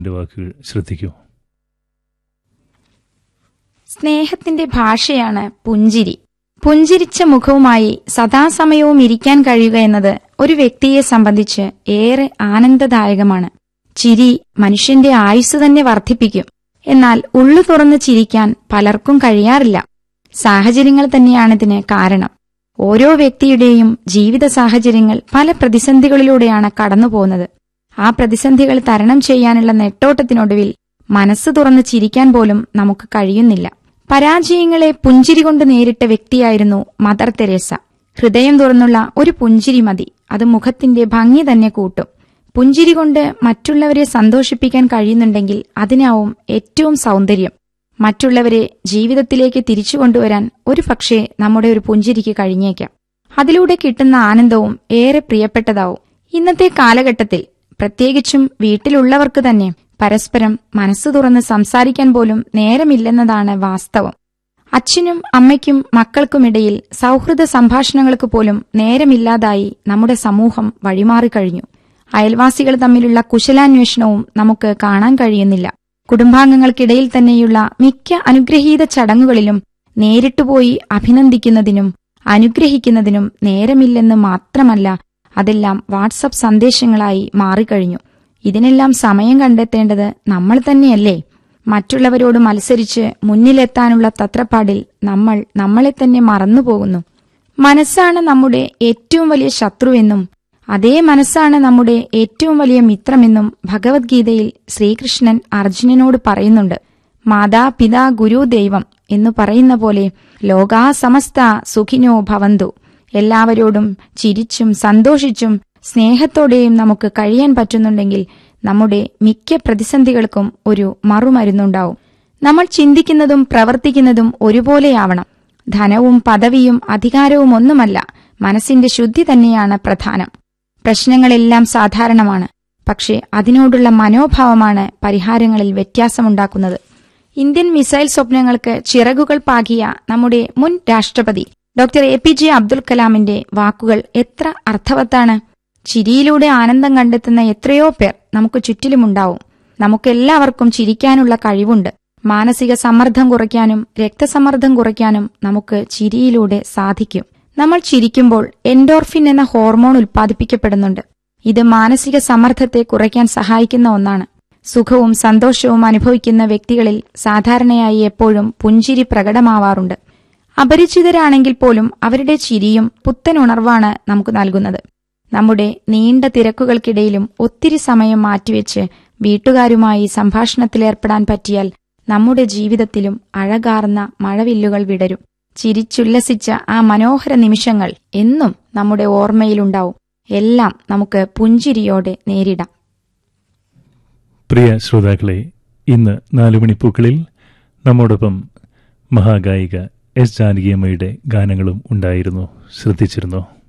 എൻ്റെ വാക്കുകൾ ശ്രദ്ധിക്കൂ സ്നേഹത്തിന്റെ ഭാഷയാണ് പുഞ്ചിരി പുഞ്ചിരിച്ച മുഖവുമായി സദാസമയവും ഇരിക്കാൻ കഴിയുക എന്നത് ഒരു വ്യക്തിയെ സംബന്ധിച്ച് ഏറെ ആനന്ദദായകമാണ് ചിരി മനുഷ്യന്റെ ആയുസ് തന്നെ വർദ്ധിപ്പിക്കും എന്നാൽ ഉള്ളു തുറന്ന് ചിരിക്കാൻ പലർക്കും കഴിയാറില്ല സാഹചര്യങ്ങൾ തന്നെയാണിതിന് കാരണം ഓരോ വ്യക്തിയുടെയും ജീവിത സാഹചര്യങ്ങൾ പല പ്രതിസന്ധികളിലൂടെയാണ് കടന്നുപോകുന്നത് ആ പ്രതിസന്ധികൾ തരണം ചെയ്യാനുള്ള നെട്ടോട്ടത്തിനൊടുവിൽ മനസ്സ് തുറന്ന് ചിരിക്കാൻ പോലും നമുക്ക് കഴിയുന്നില്ല പരാജയങ്ങളെ പുഞ്ചിരി കൊണ്ട് നേരിട്ട വ്യക്തിയായിരുന്നു മദർ തെരേസ ഹൃദയം തുറന്നുള്ള ഒരു പുഞ്ചിരി മതി അത് മുഖത്തിന്റെ ഭംഗി തന്നെ കൂട്ടും പുഞ്ചിരി കൊണ്ട് മറ്റുള്ളവരെ സന്തോഷിപ്പിക്കാൻ കഴിയുന്നുണ്ടെങ്കിൽ അതിനാവും ഏറ്റവും സൗന്ദര്യം മറ്റുള്ളവരെ ജീവിതത്തിലേക്ക് തിരിച്ചു കൊണ്ടുവരാൻ ഒരു പക്ഷേ നമ്മുടെ ഒരു പുഞ്ചിരിക്ക് കഴിഞ്ഞേക്കാം അതിലൂടെ കിട്ടുന്ന ആനന്ദവും ഏറെ പ്രിയപ്പെട്ടതാവും ഇന്നത്തെ കാലഘട്ടത്തിൽ പ്രത്യേകിച്ചും വീട്ടിലുള്ളവർക്ക് തന്നെ പരസ്പരം മനസ്സു തുറന്ന് സംസാരിക്കാൻ പോലും നേരമില്ലെന്നതാണ് വാസ്തവം അച്ഛനും അമ്മയ്ക്കും മക്കൾക്കുമിടയിൽ സൗഹൃദ സംഭാഷണങ്ങൾക്ക് പോലും നേരമില്ലാതായി നമ്മുടെ സമൂഹം വഴിമാറിക്കഴിഞ്ഞു അയൽവാസികൾ തമ്മിലുള്ള കുശലാന്വേഷണവും നമുക്ക് കാണാൻ കഴിയുന്നില്ല കുടുംബാംഗങ്ങൾക്കിടയിൽ തന്നെയുള്ള മിക്ക അനുഗ്രഹീത ചടങ്ങുകളിലും നേരിട്ടുപോയി അഭിനന്ദിക്കുന്നതിനും അനുഗ്രഹിക്കുന്നതിനും നേരമില്ലെന്ന് മാത്രമല്ല അതെല്ലാം വാട്സപ്പ് സന്ദേശങ്ങളായി മാറിക്കഴിഞ്ഞു ഇതിനെല്ലാം സമയം കണ്ടെത്തേണ്ടത് നമ്മൾ തന്നെയല്ലേ മറ്റുള്ളവരോട് മത്സരിച്ച് മുന്നിലെത്താനുള്ള തത്രപ്പാടിൽ നമ്മൾ നമ്മളെ തന്നെ മറന്നുപോകുന്നു മനസ്സാണ് നമ്മുടെ ഏറ്റവും വലിയ ശത്രുവെന്നും അതേ മനസ്സാണ് നമ്മുടെ ഏറ്റവും വലിയ മിത്രമെന്നും ഭഗവത്ഗീതയിൽ ശ്രീകൃഷ്ണൻ അർജുനനോട് പറയുന്നുണ്ട് മാതാ പിതാ ഗുരു ദൈവം എന്നു പറയുന്ന പോലെ ലോകാ സമസ്ത സുഖിനോ ഭവന്തു എല്ലാവരോടും ചിരിച്ചും സന്തോഷിച്ചും സ്നേഹത്തോടെയും നമുക്ക് കഴിയാൻ പറ്റുന്നുണ്ടെങ്കിൽ നമ്മുടെ മിക്ക പ്രതിസന്ധികൾക്കും ഒരു മറുമരുന്നുണ്ടാവും നമ്മൾ ചിന്തിക്കുന്നതും പ്രവർത്തിക്കുന്നതും ഒരുപോലെയാവണം ധനവും പദവിയും അധികാരവും ഒന്നുമല്ല മനസ്സിന്റെ ശുദ്ധി തന്നെയാണ് പ്രധാനം പ്രശ്നങ്ങളെല്ലാം സാധാരണമാണ് പക്ഷേ അതിനോടുള്ള മനോഭാവമാണ് പരിഹാരങ്ങളിൽ വ്യത്യാസമുണ്ടാക്കുന്നത് ഇന്ത്യൻ മിസൈൽ സ്വപ്നങ്ങൾക്ക് ചിറകുകൾ പാകിയ നമ്മുടെ മുൻ രാഷ്ട്രപതി doctor A P J Abdul കലാമിന്റെ വാക്കുകൾ എത്ര അർത്ഥവത്താണ് ചിരിയിലൂടെ ആനന്ദം കണ്ടെത്തുന്ന എത്രയോ പേർ നമുക്ക് ചുറ്റിലുമുണ്ടാവും നമുക്കെല്ലാവർക്കും ചിരിക്കാനുള്ള കഴിവുണ്ട് മാനസിക സമ്മർദ്ദം കുറയ്ക്കാനും രക്തസമ്മർദ്ദം കുറയ്ക്കാനും നമുക്ക് ചിരിയിലൂടെ സാധിക്കും നമ്മൾ ചിരിക്കുമ്പോൾ എൻഡോർഫിൻ എന്ന ഹോർമോൺ ഉൽപ്പാദിപ്പിക്കപ്പെടുന്നുണ്ട് ഇത് മാനസിക സമ്മർദ്ദത്തെ കുറയ്ക്കാൻ സഹായിക്കുന്ന ഒന്നാണ് സുഖവും സന്തോഷവും അനുഭവിക്കുന്ന വ്യക്തികളിൽ സാധാരണയായി എപ്പോഴും പുഞ്ചിരി പ്രകടമാവാറുണ്ട് അപരിചിതരാണെങ്കിൽ പോലും അവരുടെ ചിരിയും പുത്തൻ ഉണർവാണ് നമുക്ക് നൽകുന്നത് നമ്മുടെ നീണ്ട തിരക്കുകൾക്കിടയിലും ഒത്തിരി സമയം മാറ്റിവെച്ച് വീട്ടുകാരുമായി സംഭാഷണത്തിലേർപ്പെടാൻ പറ്റിയാൽ നമ്മുടെ ജീവിതത്തിലും അഴകാർന്ന മഴവില്ലുകൾ വിടരും ചിരിച്ചുല്ലസിച്ച ആ മനോഹര നിമിഷങ്ങൾ എന്നും നമ്മുടെ ഓർമ്മയിലുണ്ടാവും എല്ലാം നമുക്ക് പുഞ്ചിരിയോടെ നേരിടാം പ്രിയ ശ്രോതാക്കളെ ഇന്ന് നാലുമണിപ്പൂക്കളിൽ നമ്മോടൊപ്പം മഹാഗായിക എസ് ജാനകിയമ്മയുടെ ഗാനങ്ങളും ഉണ്ടായിരുന്നു ശ്രദ്ധിച്ചിരുന്നു